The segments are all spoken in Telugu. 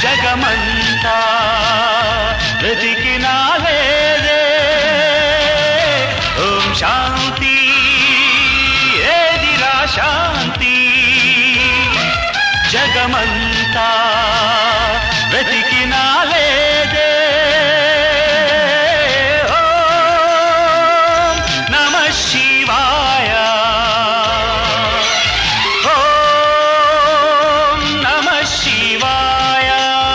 జగమంతా వెతికినా లేదే ఓం శాంతి ఏదిరా శాంతి జగమంతా వెతికినా లేదే ఓం నమ శివాయ ఓం నమ శివాయ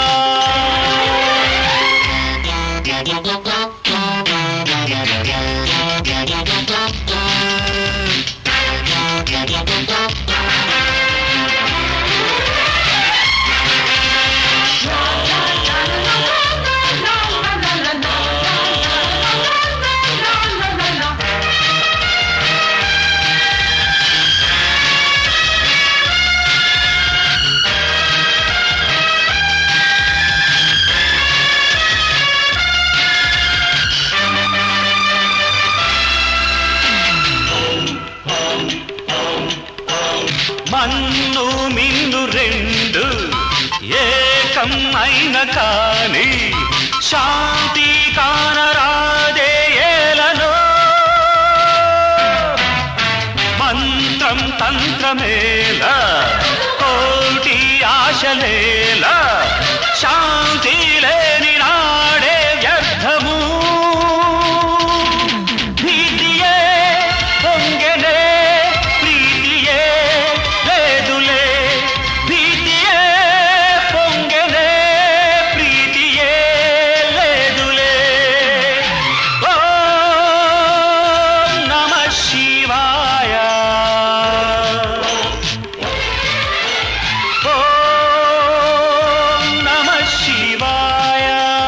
మన్ను మిన్ను రెండు ఏకం అయిన కాని శాంతి కానరాదే ఏలను మంత్రం తంత్రమేల కోటి ఆశలేల శాంతి లేని నాడే వ్యర్థము భీతియే పొంగెనే ప్రీతియే లేదులే భీతియే పొంగెనే ప్రీతియే లేదులే ఓ నమ శివాయ ఓ నమ శివాయ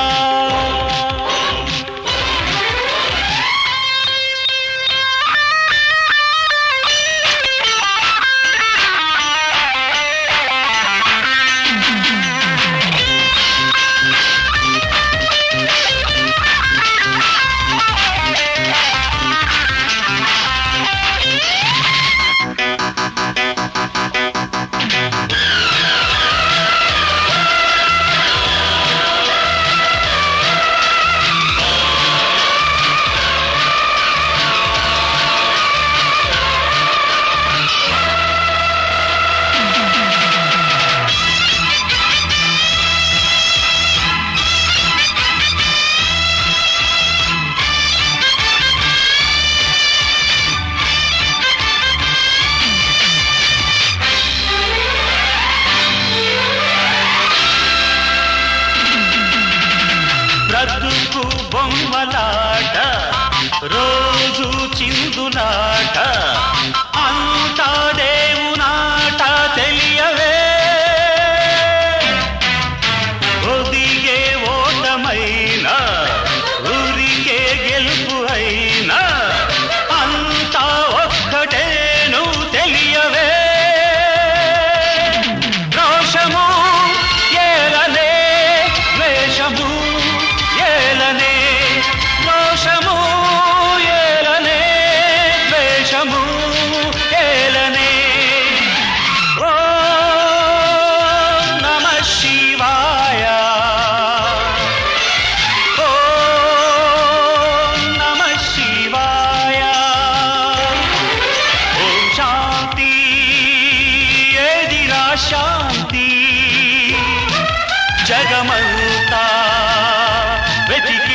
బ్రతుకు బొమ్మలాట రోజు చిందులాట అంతా దేవునాట తెలియవే ఒదిగే ఓటమైన ఊరికే గెలుపు అయినా అంతా ఒక్కటే నువ్వు తెలియవే రోషము ఏలనే ద్వేషము ఏలనే రోషము ఏలనే ద్వేషము ఏలనే ఓ నమ శివాయ ఓ నమ శివాయ ఓం శాంతి ఏదిరా శాంతి జగమంతా వెతికి